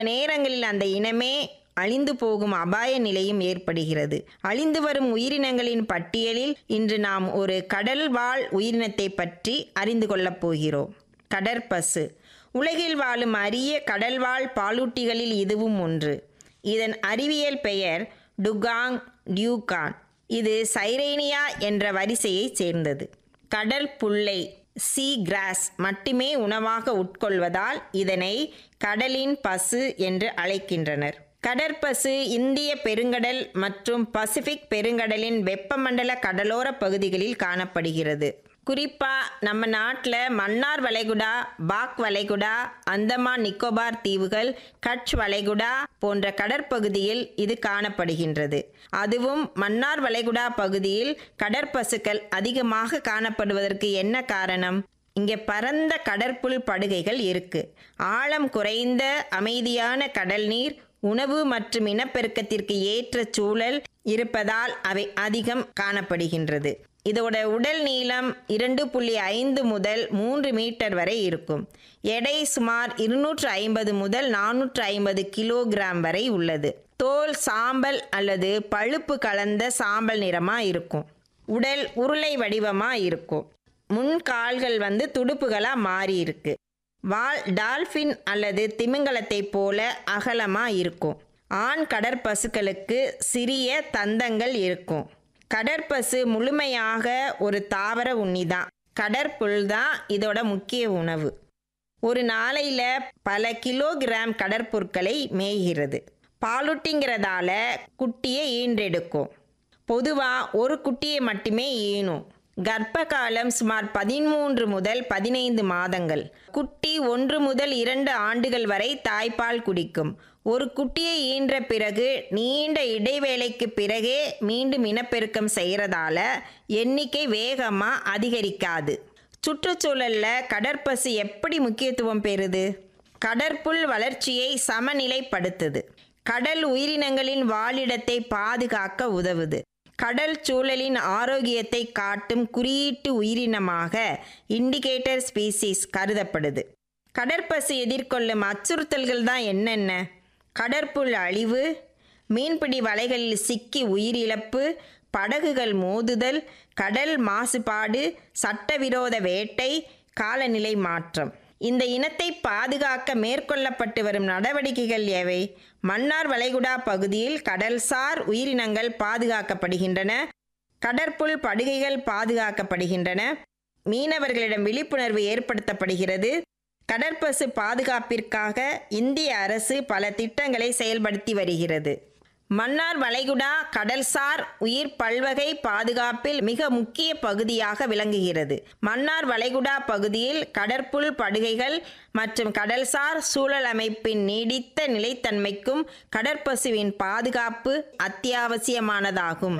நேரங்களில் அந்த இனமே அழிந்து போகும் அபாய நிலையும் ஏற்படுகிறது அழிந்து வரும் உயிரினங்களின் பட்டியலில் இன்று நாம் ஒரு கடல் வாழ் உயிரினத்தை பற்றி அறிந்து கொள்ளப் போகிறோம் கடற்பசு உலகில் வாழும் அரிய கடல்வாழ் பாலூட்டிகளில் இதுவும் ஒன்று இதன் அறிவியல் பெயர் டுகாங் டியூகான் இது சைரேனியா என்ற வரிசையைச் சேர்ந்தது கடல் புல்லை சீ கிராஸ் மட்டுமே உணவாக உட்கொள்வதால் இதனை கடலின் பசு என்று அழைக்கின்றனர் கடற்பசு இந்திய பெருங்கடல் மற்றும் பசிபிக் பெருங்கடலின் வெப்பமண்டல கடலோர பகுதிகளில் காணப்படுகிறது குறிப்பா நம்ம நாட்டில் மன்னார் வளைகுடா பாக் வளைகுடா அந்தமான் நிக்கோபார் தீவுகள் கட்ச் வளைகுடா போன்ற கடற்பகுதியில் இது காணப்படுகின்றது அதுவும் மன்னார் வளைகுடா பகுதியில் கடற்பசுக்கள் அதிகமாக காணப்படுவதற்கு என்ன காரணம் இங்கே பரந்த கடற்புல் படுகைகள் இருக்கு ஆழம் குறைந்த அமைதியான கடல் நீர் உணவு மற்றும் இனப்பெருக்கத்திற்கு ஏற்ற சூழல் இருப்பதால் அவை அதிகம் காணப்படுகின்றது இதோட உடல் நீளம் இரண்டு புள்ளி ஐந்து முதல் மூன்று மீட்டர் வரை இருக்கும் எடை சுமார் இருநூற்று ஐம்பது முதல் நானூற்று ஐம்பது கிலோகிராம் வரை உள்ளது தோல் சாம்பல் அல்லது பழுப்பு கலந்த சாம்பல் நிறமா இருக்கும் உடல் உருளை வடிவமா இருக்கும் முன் கால்கள் வந்து துடுப்புகளா மாறி இருக்கு வால் டால்பின் அல்லது திமிங்கலத்தை போல அகலமா இருக்கும் ஆண் கடற்பசுக்களுக்கு சிறிய தந்தங்கள் இருக்கும் கடற்பசு முழுமையாக ஒரு தாவர உண்ணிதான் கடற்புல் தான் இதோட முக்கிய உணவு ஒரு நாளையில் பல கிலோகிராம் கடற்பொருட்களை மேய்கிறது பாலூட்டிங்கிறதால குட்டியை ஈன்றெடுக்கும் பொதுவாக ஒரு குட்டியை மட்டுமே ஈனும் கர்ப்ப காலம் சுமார் பதிமூன்று முதல் பதினைந்து மாதங்கள் குட்டி ஒன்று முதல் இரண்டு ஆண்டுகள் வரை தாய்ப்பால் குடிக்கும் ஒரு குட்டியை ஈன்ற பிறகு நீண்ட இடைவேளைக்கு பிறகே மீண்டும் இனப்பெருக்கம் செய்கிறதால எண்ணிக்கை வேகமாக அதிகரிக்காது சுற்றுச்சூழல்ல கடற்பசு எப்படி முக்கியத்துவம் பெறுது கடற்புல் வளர்ச்சியை சமநிலைப்படுத்துது கடல் உயிரினங்களின் வாழிடத்தை பாதுகாக்க உதவுது கடல் சூழலின் ஆரோக்கியத்தை காட்டும் குறியீட்டு உயிரினமாக இண்டிகேட்டர் ஸ்பீசிஸ் கருதப்படுது கடற்பசு எதிர்கொள்ளும் அச்சுறுத்தல்கள் தான் என்னென்ன கடற்புல் அழிவு மீன்பிடி வலைகளில் சிக்கி உயிரிழப்பு படகுகள் மோதுதல் கடல் மாசுபாடு சட்டவிரோத வேட்டை காலநிலை மாற்றம் இந்த இனத்தை பாதுகாக்க மேற்கொள்ளப்பட்டு வரும் நடவடிக்கைகள் எவை மன்னார் வளைகுடா பகுதியில் கடல்சார் உயிரினங்கள் பாதுகாக்கப்படுகின்றன கடற்புல் படுகைகள் பாதுகாக்கப்படுகின்றன மீனவர்களிடம் விழிப்புணர்வு ஏற்படுத்தப்படுகிறது கடற்பசு பாதுகாப்பிற்காக இந்திய அரசு பல திட்டங்களை செயல்படுத்தி வருகிறது மன்னார் வளைகுடா கடல்சார் உயிர் பல்வகை பாதுகாப்பில் மிக முக்கிய பகுதியாக விளங்குகிறது மன்னார் வளைகுடா பகுதியில் கடற்புல் படுகைகள் மற்றும் கடல்சார் சூழல் அமைப்பின் நீடித்த நிலைத்தன்மைக்கும் கடற்பசுவின் பாதுகாப்பு அத்தியாவசியமானதாகும்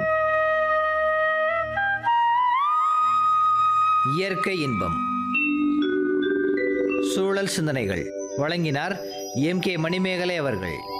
இயற்கை இன்பம் சூழல் சிந்தனைகள் வழங்கினார் எம் கே மணிமேகலை அவர்கள்